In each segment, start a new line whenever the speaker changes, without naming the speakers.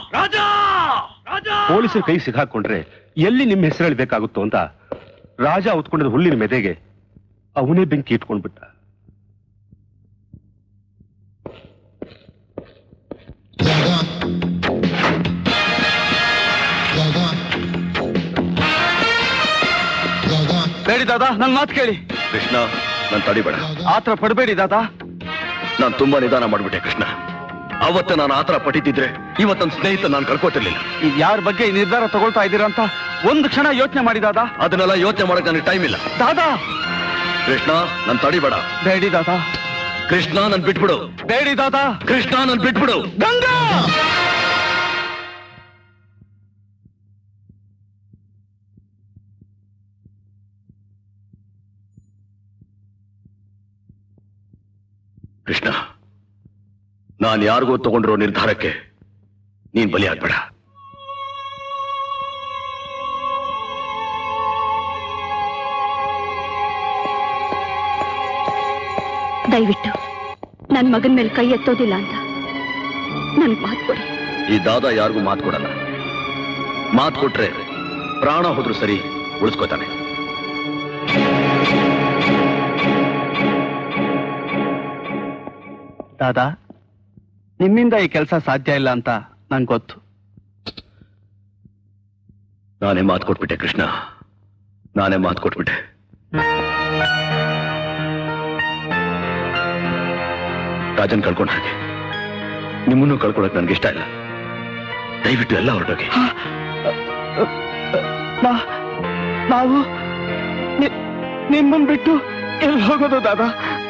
ರಾಜಾ ರಾಜಾ
ಪೊಲೀಸರ ಕೈ ಸಿಕ್ಕಾಕೊಂಡ್ರೆ ಎಲ್ಲಿ ನಿಮ್ಮ ಹೆಸರು ಹೇಳ್ಬೇಕಾಗುತ್ತೋ ಅಂತ ರಾಜ ಉತ್ಕೊಂಡಿದ್ದ ಹುಲ್ಲಿನ ಮೆದೆಗೆ ಅವನೇ ಬೆಂಕಿ ಇಟ್ಕೊಂಡ್ಬಿಟ್ಟ
ಬೇಡಿ ದಾದಾ ನನ್ ಮಾತು ಕೇಳಿ
ಕೃಷ್ಣ ನಾನು ತಡಿಬೇಡ
ಆತರ ಪಡಬೇಡಿ ದಾದಾ
ನಾನು ತುಂಬಾ ನಿಧಾನ ಮಾಡ್ಬಿಟ್ಟೆ ಕೃಷ್ಣ ಅವತ್ತು ನಾನು ಆತರ ಪಟ್ಟಿದ್ದಿದ್ರೆ ಇವತ್ತು ನನ್ನ ಸ್ನೇಹಿತ ನಾನು ಕಳ್ಕೊತಿರ್ಲಿಲ್ಲ
ಈಗ ಯಾರ ಬಗ್ಗೆ ಈ ನಿರ್ಧಾರ ತಗೊಳ್ತಾ ಇದ್ದೀರಾ ಅಂತ ಒಂದು ಕ್ಷಣ ಯೋಚನೆ ಮಾಡಿ ದಾದಾ
ಅದನ್ನೆಲ್ಲ ಯೋಚನೆ ಮಾಡಕ್ ನನಗೆ ಟೈಮ್ ಇಲ್ಲ
ದಾದಾ
ಕೃಷ್ಣ ನನ್ ತಡಿಬೇಡ
ಬೇಡಿ ದಾದಾ
ಕೃಷ್ಣ ನನ್ ಬಿಟ್ಬಿಡು
ಬೇಡಿ ದಾದಾ
ಕೃಷ್ಣ ನನ್ ಬಿಟ್ಬಿಡು
ಗಂಗಾ
ಕೃಷ್ಣ ನಾನು ಯಾರಿಗೋ ತಗೊಂಡಿರೋ ನಿರ್ಧಾರಕ್ಕೆ ನೀನ್ ಬಲಿ ಆಗ್ಬೇಡ
ದಯವಿಟ್ಟು ನನ್ ಮಗನ್ ಮೇಲೆ ಕೈ ಎತ್ತೋದಿಲ್ಲ ಅಂತ ನನ್ಗೆ ಮಾತು ಕೊಡಿ
ಈ ದಾದ ಯಾರಿಗೂ ಮಾತು ಕೊಡಲ್ಲ ಮಾತು ಕೊಟ್ರೆ ಪ್ರಾಣ ಹೋದ್ರು ಸರಿ ಉಳಿಸ್ಕೋತಾನೆ
ದಾದಾ ನಿಮ್ಮಿಂದ ಈ ಕೆಲಸ ಸಾಧ್ಯ ಇಲ್ಲ ಅಂತ ನಂಗೆ ಗೊತ್ತು
ನಾನೇ ಮಾತು ಕೊಟ್ಬಿಟ್ಟೆ ಕೃಷ್ಣ ನಾನೇ ಮಾತು ಕೊಟ್ಬಿಟ್ಟೆ ರಾಜನ್ ಕಳ್ಕೊಂಡ ಹಾಗೆ ನಿಮ್ಮನ್ನು ಕಳ್ಕೊಳಕ್ ನನ್ಗೆ ಇಷ್ಟ ಇಲ್ಲ ದಯವಿಟ್ಟು ಎಲ್ಲ ಹೊರಟೋಗಿ
ನಾ- ನಾವು ನಿ- ನಿಮ್ಮನ್ ಬಿಟ್ಟು ಎಲ್ಲಿ ಹೋಗೋದು ದಾದಾ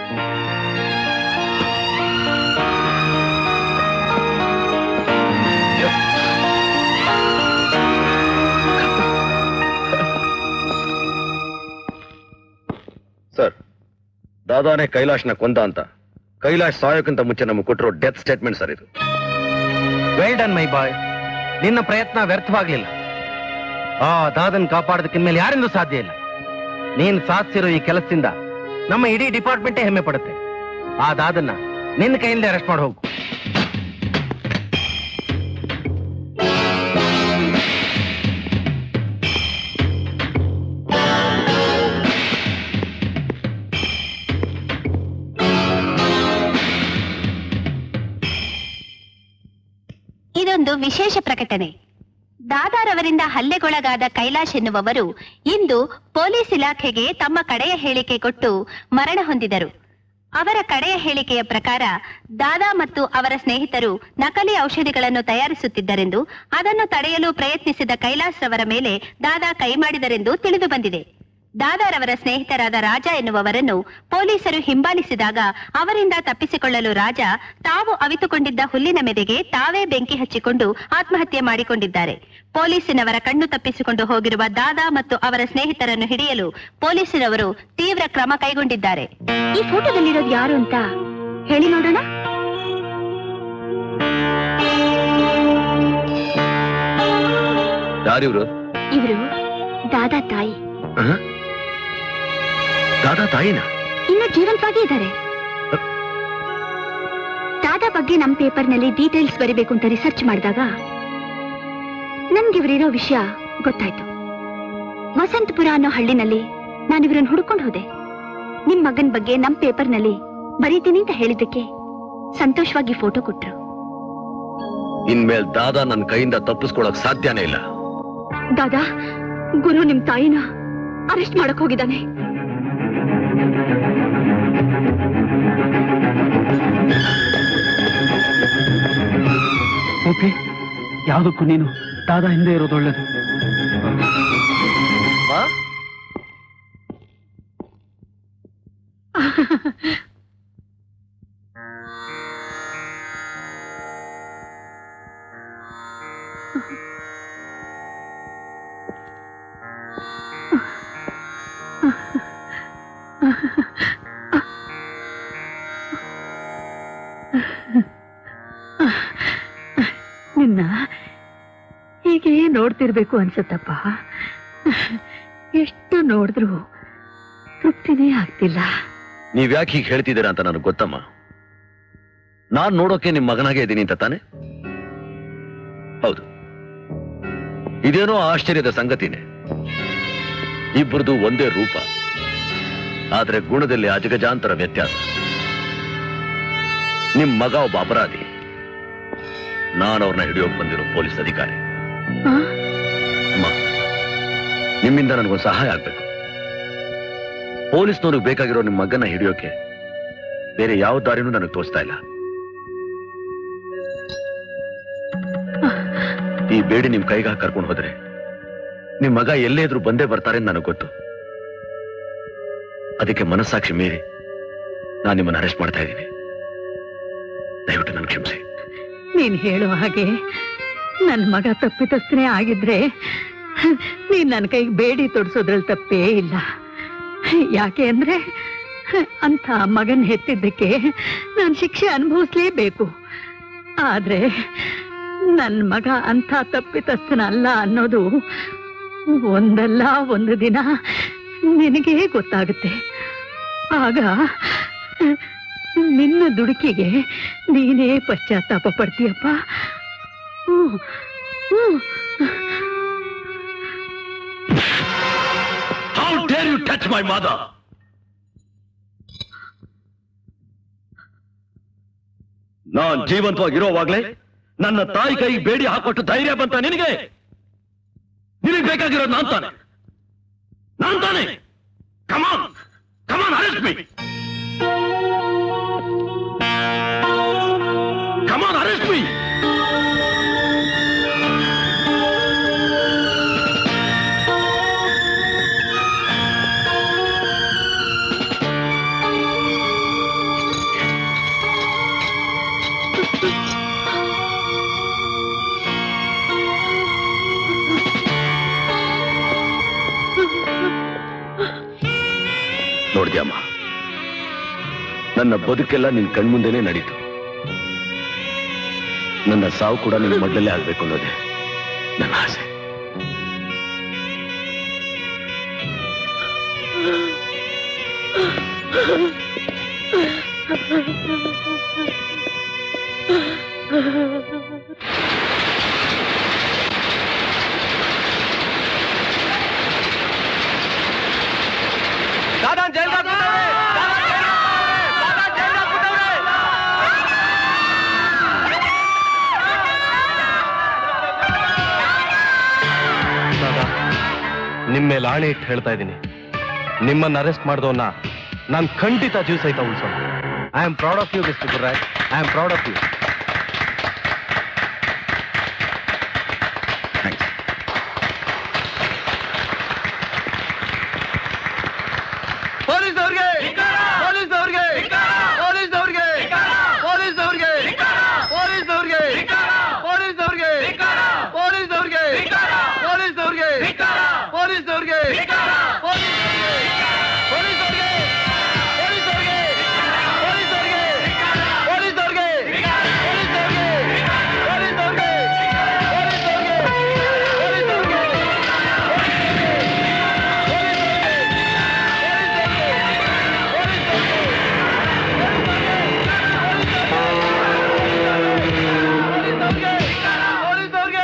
ಸರ್ ದಾದಾನೇ ಕೈಲಾಶ್ನ ಕೊಂದ ಅಂತ ಕೈಲಾಶ್ ಸಾಯೋಕ್ಕಿಂತ ಮುಂಚೆ ನಮಗೆ ಕೊಟ್ಟಿರೋ ಡೆತ್ ಸ್ಟೇಟ್ಮೆಂಟ್ ಸರ್ ಇದು
ವೆಲ್ ಡನ್ ಮೈ ಬಾಯ್ ನಿನ್ನ ಪ್ರಯತ್ನ ವ್ಯರ್ಥವಾಗ್ಲಿಲ್ಲ ಆ ದಾದನ್ ಕಾಪಾಡೋದಕ್ಕಿನ್ ಮೇಲೆ ಯಾರಿಂದೂ ಸಾಧ್ಯ ಇಲ್ಲ ನೀನ್ ಸಾಧಿಸಿರೋ ಈ ಕೆಲಸದಿಂದ ನಮ್ಮ ಇಡೀ ಡಿಪಾರ್ಟ್ಮೆಂಟೇ ಹೆಮ್ಮೆ ಪಡುತ್ತೆ ಆ ದಾದನ್ನ ನಿನ್ನ ಕೈಯಿಂದ ಅರೆಸ್ಟ್ ಮಾಡಿ ಹೋಗು
ಇದೊಂದು ವಿಶೇಷ ಪ್ರಕಟಣೆ ದಾದಾರವರಿಂದ ಹಲ್ಲೆಗೊಳಗಾದ ಕೈಲಾಶ್ ಎನ್ನುವವರು ಇಂದು ಪೊಲೀಸ್ ಇಲಾಖೆಗೆ ತಮ್ಮ ಕಡೆಯ ಹೇಳಿಕೆ ಕೊಟ್ಟು ಮರಣ ಹೊಂದಿದರು ಅವರ ಕಡೆಯ ಹೇಳಿಕೆಯ ಪ್ರಕಾರ ದಾದಾ ಮತ್ತು ಅವರ ಸ್ನೇಹಿತರು ನಕಲಿ ಔಷಧಿಗಳನ್ನು ತಯಾರಿಸುತ್ತಿದ್ದರೆಂದು ಅದನ್ನು ತಡೆಯಲು ಪ್ರಯತ್ನಿಸಿದ ಕೈಲಾಶ್ ರವರ ಮೇಲೆ ದಾದಾ ಕೈ ಮಾಡಿದರೆಂದು ತಿಳಿದು ಬಂದಿದೆ ದಾದಾರವರ ಸ್ನೇಹಿತರಾದ ರಾಜ ಎನ್ನುವವರನ್ನು ಪೊಲೀಸರು ಹಿಂಬಾಲಿಸಿದಾಗ ಅವರಿಂದ ತಪ್ಪಿಸಿಕೊಳ್ಳಲು ರಾಜ ತಾವು ಅವಿತುಕೊಂಡಿದ್ದ ಹುಲ್ಲಿನ ಮೆದೆಗೆ ತಾವೇ ಬೆಂಕಿ ಹಚ್ಚಿಕೊಂಡು ಆತ್ಮಹತ್ಯೆ ಮಾಡಿಕೊಂಡಿದ್ದಾರೆ ಪೊಲೀಸಿನವರ ಕಣ್ಣು ತಪ್ಪಿಸಿಕೊಂಡು ಹೋಗಿರುವ ದಾದಾ ಮತ್ತು ಅವರ ಸ್ನೇಹಿತರನ್ನು ಹಿಡಿಯಲು ಪೊಲೀಸಿನವರು ತೀವ್ರ ಕ್ರಮ ಕೈಗೊಂಡಿದ್ದಾರೆ ಈ ಫೋಟೋದಲ್ಲಿರೋದು ಯಾರು ಅಂತ ಹೇಳಿ ನೋಡೋಣ
ಯಾರಿವ್ರು
ಇವರು ದಾದಾ ತಾಯಿ
ದಾದಾ ತಾಯಿನ
ಇನ್ನು ಜೀವಂತವಾಗಿ ಇದ್ದಾರೆ ದಾದಾ ಬಗ್ಗೆ ನಮ್ ಪೇಪರ್ನಲ್ಲಿ ಡೀಟೇಲ್ಸ್ ಬರಿಬೇಕು ಅಂತ ರಿಸರ್ಚ್ ಮಾಡಿದಾಗ ನನ್ಗೆ ಇವರಿರೋ ವಿಷಯ ಗೊತ್ತಾಯ್ತು ವಸಂತಪುರ ಅನ್ನೋ ಹಳ್ಳಿನಲ್ಲಿ ನಾನು ಇವ್ರನ್ನ ಹುಡ್ಕೊಂಡು ಹೋದೆ ನಿಮ್ ಮಗನ್ ಬಗ್ಗೆ ನಮ್ ಪೇಪರ್ನಲ್ಲಿ ಬರೀತೀನಿ ಅಂತ ಹೇಳಿದ್ದಕ್ಕೆ ಸಂತೋಷವಾಗಿ ಫೋಟೋ ಕೊಟ್ರು
ಇನ್ಮೇಲ್ ದಾದಾ ನನ್ನ ಕೈಯಿಂದ ತಪ್ಪಿಸ್ಕೊಳಕ್ ಸಾಧ್ಯನೇ ಇಲ್ಲ
ದಾದಾ ಗುರು ನಿಮ್ ತಾಯಿನ ಅರೆಸ್ಟ್ ಮಾಡಕ್ ಹೋಗಿದ್ದಾನೆ
ಓಕೆ ಯಾವುದಕ್ಕೂ ನೀನು ದಾದಾ ಹಿಂದೆ ಇರೋದು ಒಳ್ಳೇದು
ನಿನ್ನ ಹೀಗೆ ನೋಡ್ತಿರ್ಬೇಕು ಅನ್ಸತ್ತಪ್ಪ ಎಷ್ಟು ನೋಡಿದ್ರು ತೃಪ್ತಿನೇ ಆಗ್ತಿಲ್ಲ
ನೀವ್ ಯಾಕೆ ಹೀಗೆ ಹೇಳ್ತಿದ್ದೀರಾ ಅಂತ ನನಗೆ ಗೊತ್ತಮ್ಮ ನಾನ್ ನೋಡೋಕೆ ನಿಮ್ ಮಗನಾಗೆ ಇದ್ದೀನಿ ಅಂತ ತಾನೆ ಹೌದು ಇದೇನೋ ಆಶ್ಚರ್ಯದ ಸಂಗತಿನೇ ಇಬ್ಬರದು ಒಂದೇ ರೂಪ ಆದ್ರೆ ಗುಣದಲ್ಲಿ ಅಜಗಜಾಂತರ ವ್ಯತ್ಯಾಸ ನಿಮ್ ಮಗ ಒಬ್ಬ ಅಪರಾಧಿ ನಾನು ಅವ್ರನ್ನ ಹಿಡಿಯೋಕ್ ಬಂದಿರೋ ಪೊಲೀಸ್ ಅಧಿಕಾರಿ
ಆ?
ಅಮ್ಮ ನಿಮ್ಮಿಂದ ನನಗೊಂದು ಸಹಾಯ ಆಗ್ಬೇಕು ಪೊಲೀಸ್ನವ್ರಿಗೆ ಬೇಕಾಗಿರೋ ನಿಮ್ಮ ಮಗನ ಹಿಡಿಯೋಕೆ ಬೇರೆ ಯಾವ ದಾರಿನೂ ನನಗೆ ತೋರಿಸ್ತಾ ಇಲ್ಲ ಈ ಬೇಡಿ ನಿಮ್ ಕೈಗೆ ಕರ್ಕೊಂಡು ಹೋದ್ರೆ ನಿಮ್ ಮಗ ಎಲ್ಲೇ ಇದ್ರು ಬಂದೇ ಬರ್ತಾರೆ ಅಂತ ನನಗೆ ಗೊತ್ತು ಅದಕ್ಕೆ ಮನಸ್ಸಾಕ್ಷಿ ಮೀರಿ ನಾನು ನಿಮ್ಮನ್ನು ಅರೆಸ್ಟ್ ಮಾಡ್ತಾ ಇದ್ದೀನಿ ದಯವಿಟ್ಟು ನನ್ನ ಕ್ಷಮಿಸಿ
ನೀನ್ ಹೇಳೋ ಹಾಗೆ ನನ್ ಮಗ ತಪ್ಪಿತಸ್ಥನೇ ಆಗಿದ್ರೆ ನೀನ್ ನನ್ನ ಕೈಗೆ ಬೇಡಿ ತೊಡ್ಸೋದ್ರಲ್ಲಿ ತಪ್ಪೇ ಇಲ್ಲ ಯಾಕೆ ಅಂದ್ರೆ ಅಂತ ಮಗನ್ ಹೆತ್ತಿದ್ದಕ್ಕೆ ನಾನು ಶಿಕ್ಷೆ ಅನುಭವಿಸ್ಲೇಬೇಕು ಆದ್ರೆ ನನ್ ಮಗ ಅಂಥ ತಪ್ಪಿತಸ್ಥನಲ್ಲ ಅನ್ನೋದು ಒಂದಲ್ಲ ಒಂದು ದಿನ ನಿನಗೇ ಗೊತ್ತಾಗುತ್ತೆ ಆಗ ನಿನ್ನ ದುಡುಕಿಗೆ ನೀನೇ ಪಶ್ಚಾತ್ತಾಪ ಪಡ್ತೀಯಪ್ಪ ಹ್ಮ್, ಹ್ಮ್.
How dare you touch my mother ನಾನ್ ಜೀವಂತವಾಗಿರೋವಾಗ್ಲೇ ನನ್ನ ತಾಯಿ ಕೈಗೆ ಬೇಡಿ ಹಾಕೊಟ್ಟು ಧೈರ್ಯ ಬಂತ ನಿನಗೆ ನಿನಗೆ ಬೇಕಾಗಿರೋದು ನಾನ್ ತಾನೆ ನಾನ್ ತಾನೆ come on come on arrest me come on arrest me ನೋಡಿದ್ಯಮ್ಮ ನನ್ನ ಬದುಕೆಲ್ಲ ನಿನ್ ಕಣ್ಮುಂದೆನೆ ನಡೀತು ನನ್ನ ಸಾವು ಕೂಡ ನಿನ್ ಮೊದಲೇ ಆಗ್ಬೇಕು ಅನ್ನೋದೇ ನನ್ನ ಆಸೆ
ನಿಮ್ಮ ಮೇಲೆ ಆಣೆ ಇಟ್ಟು ಹೇಳ್ತಾ ಇದ್ದೀನಿ ನಿಮ್ಮನ್ನ ಅರೆಸ್ಟ್ ಮಾಡಿದವನ್ನ ನಾನು ಖಂಡಿತ ಜೀವ ಸಹಿತ ಉಳಿಸೋಣ I am proud of you mister ಗುರ್ರಾಯ್ I am proud of you
police ಅವ್ರಿಗೆ ಪೊಲೀಸ್ ಅವ್ರಿಗೆ ಪೊಲೀಸ್ ಅವ್ರಿಗೆ ಪೊಲೀಸ್ ಅವ್ರಿಗೆ ಪೊಲೀಸ್ ಅವ್ರಿಗೆ ಪೊಲೀಸ್ ಅವ್ರಿಗೆ ಪೊಲೀಸ್ ಅವ್ರಿಗೆ ಪೊಲೀಸ್ ಅವ್ರಿಗೆ ಪೊಲೀಸ್ ಅವ್ರಿಗೆ ಪೊಲೀಸ್ ಅವ್ರಿಗೆ ಪೊಲೀಸ್ ಅವ್ರಿಗೆ ಪೊಲೀಸ್ ಅವ್ರಿಗೆ ಪೊಲೀಸ್ ಅವ್ರಿಗೆ ಪೊಲೀಸ್ ಅವ್ರಿಗೆ ಪೊಲೀಸ್ ಅವ್ರಿಗೆ ಪೊಲೀಸ್ ಅವ್ರಿಗೆ ಪೊಲೀಸ್ ಅವ್ರಿಗೆ ಪೊಲೀಸ್ ಅವ್ರಿಗೆ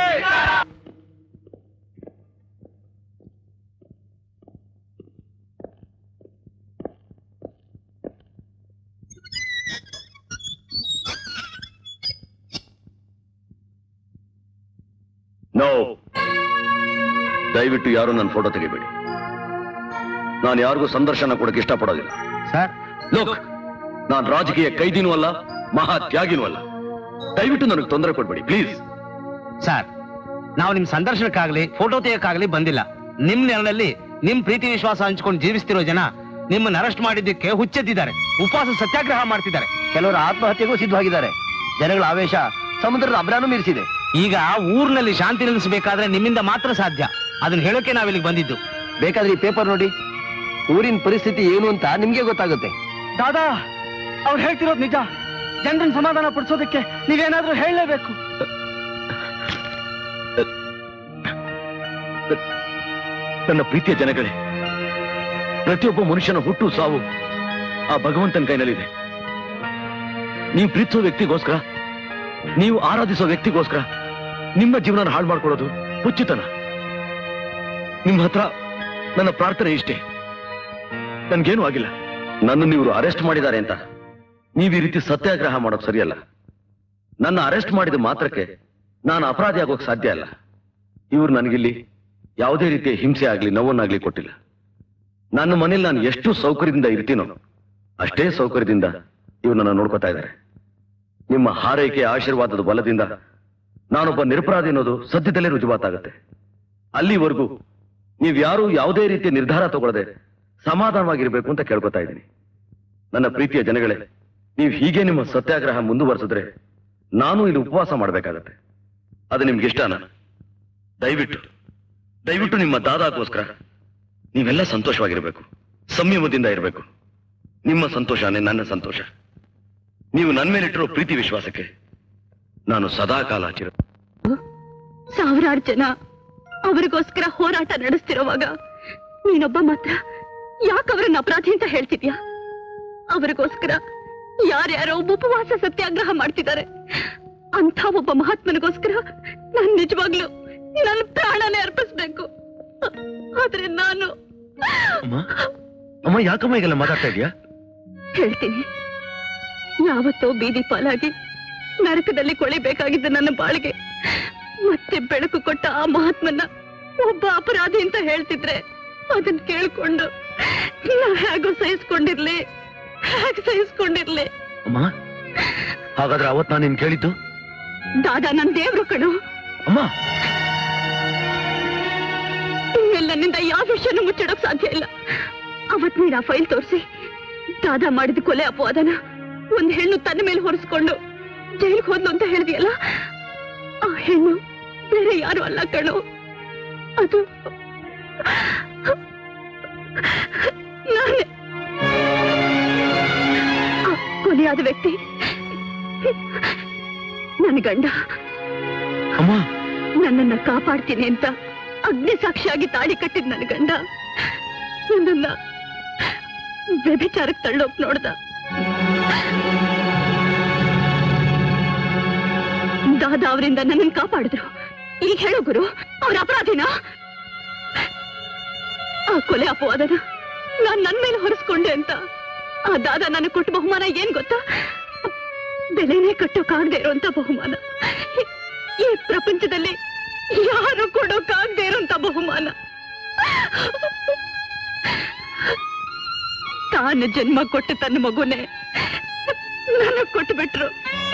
ನೋ ದಯವಿಟ್ಟು ಯಾರು ನನ್ನ ಫೋಟೋ ತೆಗಿಬೇಡಿ ನಾನು ಯಾರಿಗೂ ಸಂದರ್ಶನ ಕೊಡಕ್ಕೆ ಇಷ್ಟಪಡೋದಿಲ್ಲ
ಸರ್
ಲೋಕ್ ನಾನು ರಾಜಕೀಯ ಕೈದಿನೂ ಅಲ್ಲ ಮಹಾ ತ್ಯಾಗಿನೂ ಅಲ್ಲ ದಯವಿಟ್ಟು ನನಗೆ ತೊಂದರೆ ಕೊಡ್ಬೇಡಿ ಪ್ಲೀಸ್
ಸರ್ ನಾವು ನಿಮ್ ಸಂದರ್ಶನಕ್ಕಾಗ್ಲಿ ಫೋಟೋ ತೆಗೆಯಕ್ಕಾಗ್ಲಿ ಬಂದಿಲ್ಲ ನಿಮ್ ನೆರಳಲ್ಲಿ ನಿಮ್ ಪ್ರೀತಿ ವಿಶ್ವಾಸ ಹಂಚ್ಕೊಂಡು ಜೀವಿಸ್ತಿರೋ ಜನ ನಿಮ್ಮನ್ನ ಅರೆಸ್ಟ್ ಮಾಡಿದ್ದಕ್ಕೆ ಹುಚ್ಚೆದ್ದಿದ್ದಾರೆ ಉಪವಾಸ ಸತ್ಯಾಗ್ರಹ ಮಾಡ್ತಿದ್ದಾರೆ
ಕೆಲವರು ಆತ್ಮಹತ್ಯೆಗೂ ಸಿದ್ಧವಾಗಿದ್ದಾರೆ ಜನಗಳ ಆವೇಶ ಸಮುದ್ರದ ಅಬ್ರಾನು ಮೀರಿಸಿದೆ
ಈಗ ಊರ್ನಲ್ಲಿ ಶಾಂತಿ ನಿಲ್ಲಿಸಬೇಕಾದ್ರೆ ನಿಮ್ಮಿಂದ ಮಾತ್ರ ಸಾಧ್ಯ ಅದನ್ನ ಹೇಳೋಕೆ ನಾವಿಲ್ಲಿಗೆ ಬಂದಿದ್ದು
ಬೇಕಾದ್ರೆ ಈ ಪೇಪರ್ ನೋಡಿ ಊರಿನ ಪರಿಸ್ಥಿತಿ ಏನು ಅಂತ ನಿಮ್ಗೆ ಗೊತ್ತಾಗುತ್ತೆ ದಾದಾ ಅವ್ರು ಹೇಳ್ತಿರೋದು ನಿಜ ಜನರನ್ನ ಸಮಾಧಾನ ಪಡಿಸೋದಕ್ಕೆ ನೀವೇನಾದ್ರೂ ಹೇಳಲೇಬೇಕು
ನನ್ನ ಪ್ರೀತಿಯ ಜನಗಳೇ ಪ್ರತಿಯೊಬ್ಬ ಮನುಷ್ಯನ ಹುಟ್ಟು ಸಾವು ಆ ಭಗವಂತನ ಕೈನಲ್ಲಿದೆ ನೀವು ಪ್ರೀತಿಸೋ ವ್ಯಕ್ತಿಗೋಸ್ಕರ ನೀವು ಆರಾಧಿಸೋ ವ್ಯಕ್ತಿಗೋಸ್ಕರ ನಿಮ್ಮ ಜೀವನ ಹಾಳು ಮಾಡ್ಕೊಳ್ಳೋದು ಹುಚ್ಚುತನ ನಿಮ್ಮ ಹತ್ರ ನನ್ನ ಪ್ರಾರ್ಥನೆ ಇಷ್ಟೇ ನನ್ಗೇನು ಆಗಿಲ್ಲ ನನ್ನನ್ನು ಇವರು ಅರೆಸ್ಟ್ ಮಾಡಿದ್ದಾರೆ ಅಂತ ನೀವು ಈ ರೀತಿ ಸತ್ಯಾಗ್ರಹ ಮಾಡೋದು ಸರಿಯಲ್ಲ ನನ್ನ ಅರೆಸ್ಟ್ ಮಾಡಿದ ಮಾತ್ರಕ್ಕೆ ನಾನು ಅಪರಾಧಿ ಆಗೋಕ್ ಸಾಧ್ಯ ಅಲ್ಲ ಇವರು ನನಗಿಲ್ಲಿ ಯಾವುದೇ ರೀತಿಯ ಹಿಂಸೆ ಆಗ್ಲಿ ನೋವನ್ನಾಗ್ಲಿ ಕೊಟ್ಟಿಲ್ಲ ನನ್ನ ಮನೇಲಿ ನಾನು ಎಷ್ಟು ಸೌಕರ್ಯದಿಂದ ಇರ್ತೀನೋ ಅಷ್ಟೇ ಸೌಕರ್ಯದಿಂದ ಇವ್ರು ನನ್ನ ನೋಡ್ಕೊತಾ ಇದ್ದಾರೆ ನಿಮ್ಮ ಹಾರೈಕೆ ಆಶೀರ್ವಾದದ ಬಲದಿಂದ ನಾನೊಬ್ಬ ನಿರಪರಾಧಿ ಅನ್ನೋದು ಸದ್ಯದಲ್ಲೇ ರುಜುವಾತಾಗುತ್ತೆ ಅಲ್ಲಿವರೆಗೂ ನೀವ್ಯಾರೂ ಯಾವುದೇ ರೀತಿಯ ನಿರ್ಧಾರ ತಗೊಳ್ಳದೆ ಸಮಾಧಾನವಾಗಿರ್ಬೇಕು ಅಂತ ಕೇಳ್ಕೊತಾ ಇದ್ದೀನಿ ನನ್ನ ಪ್ರೀತಿಯ ಜನಗಳೇ ನೀವು ಹೀಗೆ ನಿಮ್ಮ ಸತ್ಯಾಗ್ರಹ ಮುಂದುವರೆಸಿದ್ರೆ ನಾನು ಇಲ್ಲಿ ಉಪವಾಸ ಮಾಡಬೇಕಾಗತ್ತೆ ಅದು ನಿಮ್ಗೆ ಇಷ್ಟನಾ ದಯವಿಟ್ಟು ದಯವಿಟ್ಟು ನಿಮ್ಮ ದಾದಾಗೋಸ್ಕರ ನೀವೆಲ್ಲ ಸಂತೋಷವಾಗಿರ್ಬೇಕು ಸಂಯಮದಿಂದ ಇರಬೇಕು ನಿಮ್ಮ ಸಂತೋಷನೇ ನನ್ನ ಸಂತೋಷ ನೀವು ನನ್ನ ಮೇಲಿಟ್ಟಿರೋ ಪ್ರೀತಿ ವಿಶ್ವಾಸಕ್ಕೆ ನಾನು ಸದಾ ಕಾಲ ಚಿರ
ಸಾವಿರಾರು ಜನ ಅವರಿಗೋಸ್ಕರ ಹೋರಾಟ ನಡೆಸ್ತಿರೋವಾಗ ನೀನೊಬ್ಬ ಮಾತ್ರ ಯಾಕೆ ಅವರನ್ನ ಅಪರಾಧಿ ಅಂತ ಹೇಳ್ತಿದ್ಯಾ ಅವರಿಗೋಸ್ಕರ ಯಾರ್ಯಾರೋ ಉಪವಾಸ ಸತ್ಯಾಗ್ರಹ ಮಾಡ್ತಿದ್ದಾರೆ ಅಂತ ಒಬ್ಬ ಮಹಾತ್ಮನಿಗೋಸ್ಕರ ನಾನ್ ನಿಜವಾಗ್ಲೂ ನನ್ನ ಪ್ರಾಣನೇ ಅರ್ಪಿಸ್ಬೇಕು ಆದ್ರೆ ನಾನು
ಅಮ್ಮ ಅಮ್ಮ ಯಾಕಮ್ಮ ಈಗೆಲ್ಲ ಮಾತಾಡ್ತಾ ಇದೀಯಾ
ಹೇಳ್ತೀನಿ ಯಾವತ್ತೋ ಬೀದಿ ಪಾಲಾಗಿ ನರಕದಲ್ಲಿ ಕೊಳಿಬೇಕಾಗಿದ್ದ ನನ್ನ ಬಾಳಿಗೆ ಮತ್ತೆ ಬೆಳಕು ಕೊಟ್ಟ ಆ ಮಹಾತ್ಮನ ಒಬ್ಬ ಅಪರಾಧಿ ಅಂತ ಹೇಳ್ತಿದ್ರೆ ಅದನ್ನ ಕೇಳ್ಕೊಂಡು ನಾ ಹೇಗೋ ಸಹಿಸ್ಕೊಂಡಿರ್ಲಿ ಹೇಗೆ ಸಹಿಸ್ಕೊಂಡಿರ್ಲಿ
ಅಮ್ಮ ಹಾಗಾದ್ರೆ ಅವತ್ ನಾನು ನಿನ್ ಕೇಳಿದ್ದು
ದಾದಾ ನನ್ ದೇವ್ರು ಕಣು
ಅಮ್ಮ
ಇನ್ಮೇಲೆ ನನ್ನಿಂದ ಯಾವ ವಿಷಯನೂ ಮುಚ್ಚಿಡೋಕ್ ಸಾಧ್ಯ ಇಲ್ಲ ಅವತ್ ನೀನ್ ಆ ಫೈಲ್ ತೋರಿಸಿ ದಾದಾ ಮಾಡಿದ ಕೊಲೆ ಅಪವಾದನ ಒಂದ್ ಹೆಣ್ಣು ತನ್ನ ಮೇಲೆ ಹೊರಿಸ್ಕೊಂಡು ಜೈಲ್ಗೆ ಹೋದ್ಲು ಅಂತ ಹೇಳಿದ್ಯಲ್ಲ ಆ ಹೆಣ್ಣು ಬೇರೆ ಯಾರು ಅಲ್ಲ ಕಣು ಅದು ನಾನೇ ಆ ಕೊಲೆಯಾದ ವ್ಯಕ್ತಿ ನನ್ನ ಗಂಡ
ಅಮ್ಮ
ನನ್ನನ್ನ ಕಾಪಾಡ್ತೀನಿ ಅಂತ ಅಗ್ನಿ ಸಾಕ್ಷಿಯಾಗಿ ತಾಳಿ ಕಟ್ಟಿದ್ ನನ್ನ ಗಂಡ ನನ್ನನ್ನ ವ್ಯಭಿಚಾರಕ್ಕೆ ತಳ್ಳೋಕ್ ನೋಡ್ದ ದಾದಾ ಅವರಿಂದ ನನ್ನನ್ನು ಕಾಪಾಡಿದ್ರು ಈಗ ಹೇಳೋ ಗುರು ಅವ್ರ ಅಪರಾಧಿನ ಆ ಕೊಲೆ ಅಪವಾದನ ನಾನ್ ನನ್ ಮೇಲೆ ಹೊರಿಸ್ಕೊಂಡೆ ಅಂತ ಆ ದಾದಾ ನನಗೆ ಕೊಟ್ಟ ಬಹುಮಾನ ಏನ್ ಗೊತ್ತಾ ಬೆಲೆನೇ ಕಟ್ಟೋಕಾಗದೆ ಇರುವಂತ ಬಹುಮಾನ ಈ- ಈ ಪ್ರಪಂಚದಲ್ಲಿ ಯಾರು ಕೊಡೋಕಾಗದೆ ಇರುವಂತ ಬಹುಮಾನ ತಾನು ಜನ್ಮ ಕೊಟ್ಟು ತನ್ನ ಮಗುನೇ ನನಗ್ ಕೊಟ್ಟು ಬಿಟ್ರು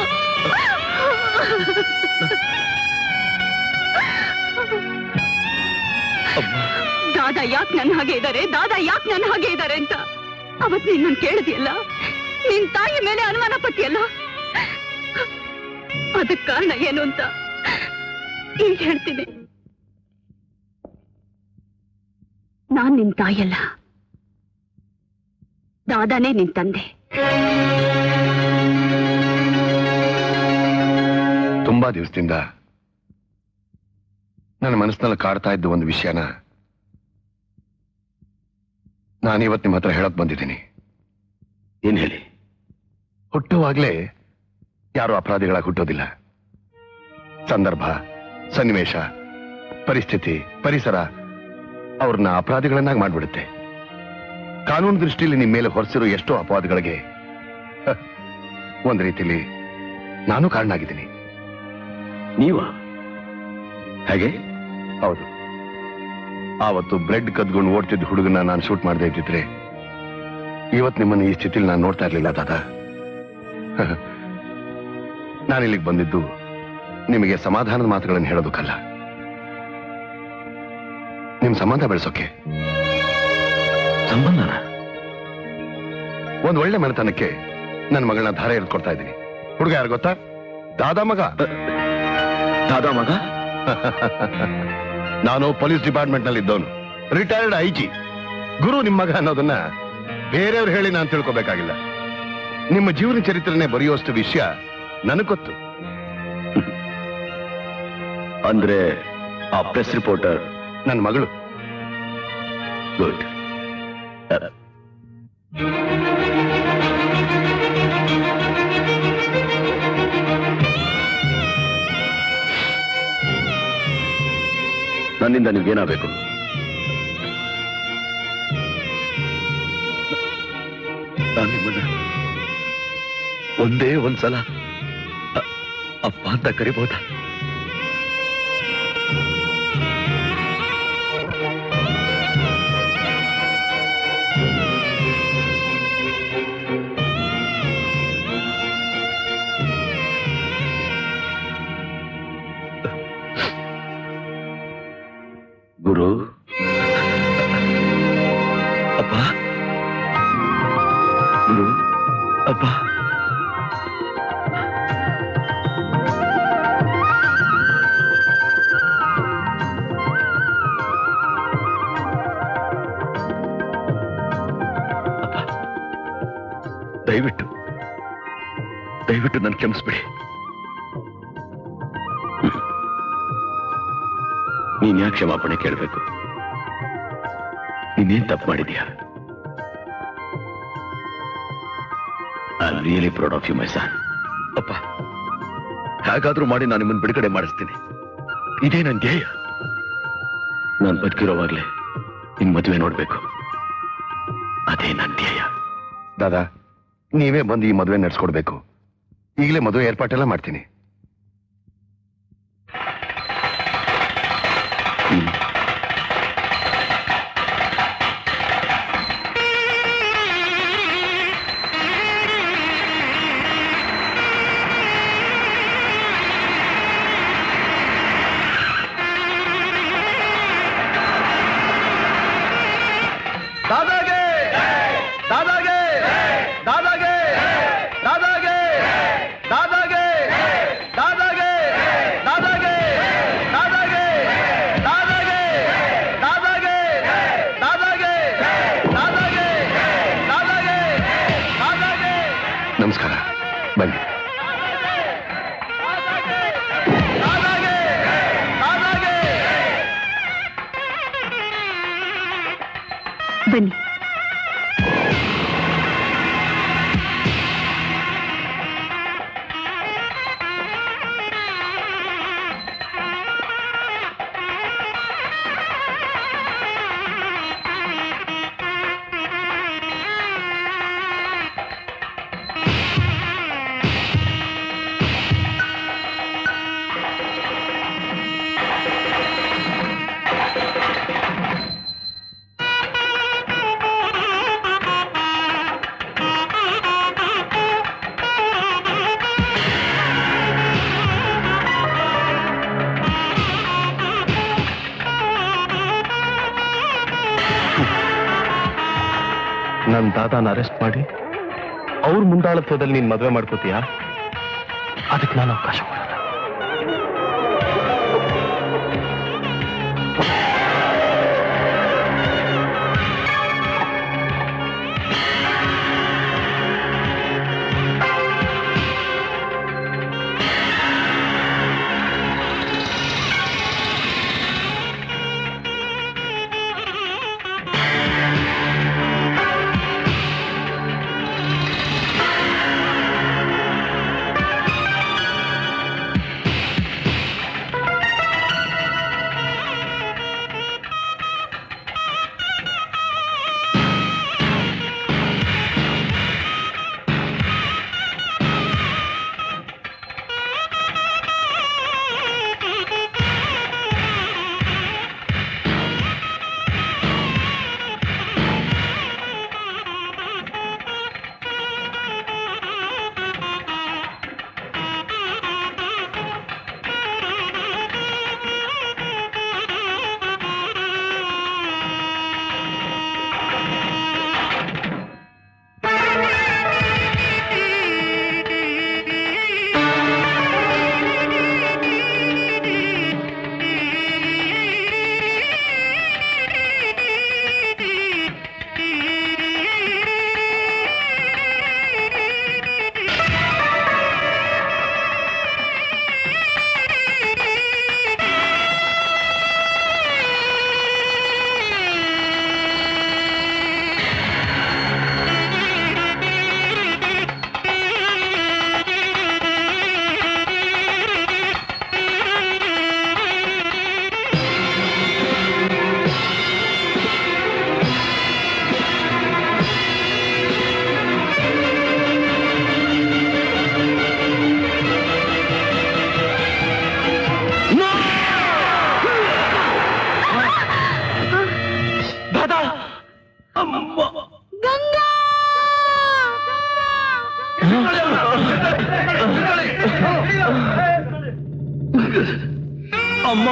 ದಾದಾ ಯಾಕೆ ನನ್ನ ಹಾಗೆ ಇದ್ದಾರೆ ದಾದಾ ಯಾಕೆ ನನ್ನ ಹಾಗೆ ಇದ್ದಾರೆ ಅಂತ ಅವತ್ ನೀನ್ ನನ್ ಕೇಳಿದ್ಯಲ್ಲ ನಿನ್ ತಾಯಿ ಮೇಲೆ ಅನುಮಾನ ಪಟ್ಟಿಯಲ್ಲ ಅದಕ್ ಕಾರಣ ಏನು ಅಂತ ಈಗ ಹೇಳ್ತೀನಿ ನಾನ್ ನಿನ್ ತಾಯಿಯಲ್ಲ ದಾದಾನೇ ನಿನ್ ತಂದೆ
ತುಂಬಾ ದಿವಸದಿಂದ ನನ್ನ ಮನಸ್ಸಿನಲ್ಲಿ ಕಾಡ್ತಾ ಇದ್ದ ಒಂದು ವಿಷಯನ ನಾನಿವತ್ತು ನಿಮ್ಮ ಹತ್ರ ಹೇಳಕ್ ಬಂದಿದ್ದೀನಿ
ಏನ್ ಹೇಳಿ
ಹುಟ್ಟುವಾಗ್ಲೇ ಯಾರು ಅಪರಾಧಿಗಳಾಗಿ ಹುಟ್ಟೋದಿಲ್ಲ ಸಂದರ್ಭ ಸನ್ನಿವೇಶ ಪರಿಸ್ಥಿತಿ ಪರಿಸರ ಅವ್ರನ್ನ ಅಪರಾಧಿಗಳನ್ನಾಗಿ ಮಾಡ್ಬಿಡುತ್ತೆ ಕಾನೂನು ದೃಷ್ಟಿಯಲ್ಲಿ ನಿಮ್ಮ ಮೇಲೆ ಹೊರಸಿರೋ ಎಷ್ಟೋ ಅಪವಾದಗಳಿಗೆ ಹ, ಒಂದ್ ರೀತಿಲಿ ನಾನು ಕಾರಣ ಆಗಿದ್ದೀನಿ
ನೀವ ಹೇಗೆ
ಹೌದು ಆವತ್ತು ಬ್ಲಡ್ ಕದ್ಕೊಂಡು ಓಡ್ತಿದ್ದ ಹುಡುಗನ ನಾನು ಶೂಟ್ ಮಾಡದೇ ಇದ್ದಿದ್ರೆ ಇವತ್ತು ನಿಮ್ಮನ್ನು ಈ ಸ್ಥಿತಿಲಿ ನಾನು ನೋಡ್ತಾ ಇರ್ಲಿಲ್ಲ ದಾದಾ ನಾನು ಇಲ್ಲಿಗೆ ಬಂದಿದ್ದು ನಿಮಗೆ ಸಮಾಧಾನದ ಮಾತುಗಳನ್ನು ಹೇಳೋದಕ್ಕಲ್ಲ ನಿಮ್ ಸಂಬಂಧ ಬೆಳೆಸೋಕೆ
ಸಂಬಂಧನ
ಒಂದ್ ಒಳ್ಳೆ ಮನೆತನಕ್ಕೆ ನನ್ನ ಮಗಳನ್ನ ಧಾರೆ ಎಳ್ಕೊಡ್ತಾ ಇದ್ದೀನಿ ಹುಡುಗ ಯಾರು ಗೊತ್ತಾ ದಾದಾ ಮಗ
ದಾದಾ ಮಗ
ನಾನು ಪೊಲೀಸ್ ಡಿಪಾರ್ಟ್ಮೆಂಟ್ ನಲ್ಲಿ ಇದ್ದವನು ರಿಟೈರ್ಡ್ ಐ ಜಿ ಗುರು ನಿಮ್ಮ ಮಗ ಅನ್ನೋದನ್ನ ಬೇರೆಯವ್ರು ಹೇಳಿ ನಾನು ತಿಳ್ಕೊಬೇಕಾಗಿಲ್ಲ ನಿಮ್ಮ ಜೀವನ ಚರಿತ್ರೆನೆ ಬರೆಯುವಷ್ಟು ವಿಷಯ ನನಗ್ ಗೊತ್ತು
ಅಂದ್ರೆ ಆ ಪ್ರೆಸ್ ರಿಪೋರ್ಟರ್
ನನ್ನ ಮಗಳು
ಗುಡ್ ನನ್ನಿಂದ ನಿಮ್ಗೇನಾಗಬೇಕು ನಾನು ನಿಮ್ಮನ್ನ ಒಂದೇ ಒಂದ್ಸಲ ಅ- ಅಪ್ಪ ಅಂತ ಕರಿಬಹುದಾ ಗುರು ಅಪ್ಪ ಗುರು ಅಪ್ಪ ಅಪ್ಪ ದಯವಿಟ್ಟು ದಯವಿಟ್ಟು ನನ್ನ ಕ್ಷಮಿಸ್ಬಿಡಿ ನೀನ್ ಯಾಕೆ ಕ್ಷಮಾಪಣೆ ಕೇಳಬೇಕು ನೀನೇನ್ ತಪ್ಪು ಮಾಡಿದ್ಯಾ I am really proud of you my son ಅಪ್ಪ ಹೇಗಾದ್ರೂ ಮಾಡಿ ನಾನು ನಿಮ್ಮನ್ನು ಬಿಡುಗಡೆ ಮಾಡಿಸ್ತೀನಿ ಇದೇ ನನ್ನ ಧ್ಯೇಯ ನಾನು ಬದುಕಿರೋವಾಗ್ಲೇ ನಿನ್ ಮದುವೆ ನೋಡ್ಬೇಕು ಅದೇ ನನ್ನ ಧ್ಯೇಯ
ದಾದಾ ನೀವೇ ಬಂದು ಈ ಮದುವೆ ನಡೆಸ್ಕೊಡ್ಬೇಕು ಈಗಲೇ ಮದುವೆ ಏರ್ಪಾಟೆಲ್ಲ ಮಾಡ್ತೀನಿ
ದಾದಾಗೆ ದಾದಾಗೆ ದಾದಾಗೆ ದಾದಾಗೆ ದಾದಾಗೆ ದಾದಾಗೆ ದಾದಾಗೆ ದಾದಾಗೆ ದಾದಾಗೆ ದಾದಾಗೆ ದಾದಾಗೆ ದಾದಾಗೆ ದಾದಾಗೆ ದಾದಾಗೆ
ನಮಸ್ಕಾರ ಬನ್ನಿ
ದಾದಾಗೆ ದಾದಾಗೆ
ಬನ್ನಿ
ನನ್ನ ದಾದಾನ ಅರೆಸ್ಟ್ ಮಾಡಿ ಅವ್ರ ಮುಂದಾಳತ್ವದಲ್ಲಿ ನೀನ್ ಮದುವೆ ಮಾಡ್ಕೋತೀಯಾ ಅದಕ್ಕೆ ನಾನು ಅವಕಾಶ ಕೊಡಲ್ಲ
ಅಮ್ಮ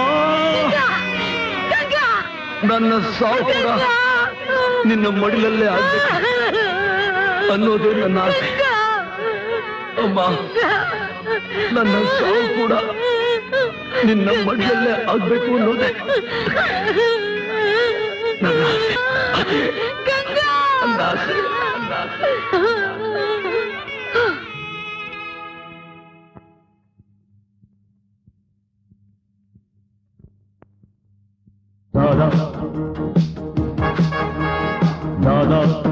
ನನ್ನ ಸಾವು ಕೂಡ ನಿನ್ನ ಮಡಿಲಲ್ಲೇ ಆಗ್ಬೇಕು ಅನ್ನೋದೇ ನನ್ನ ಆಸೆ ಅಮ್ಮ ನನ್ನ ಸಾವು ಕೂಡ ನಿನ್ನ ಮಡಿಲಲ್ಲೇ ಆಗ್ಬೇಕು ಅನ್ನೋದೇ ನನ್ನ ಆಸೆ ಅದೇ ನನ್ನ ಆಸೆ ನನ್ನ ಆಸೆ
ದಾದಾ ದಾದಾ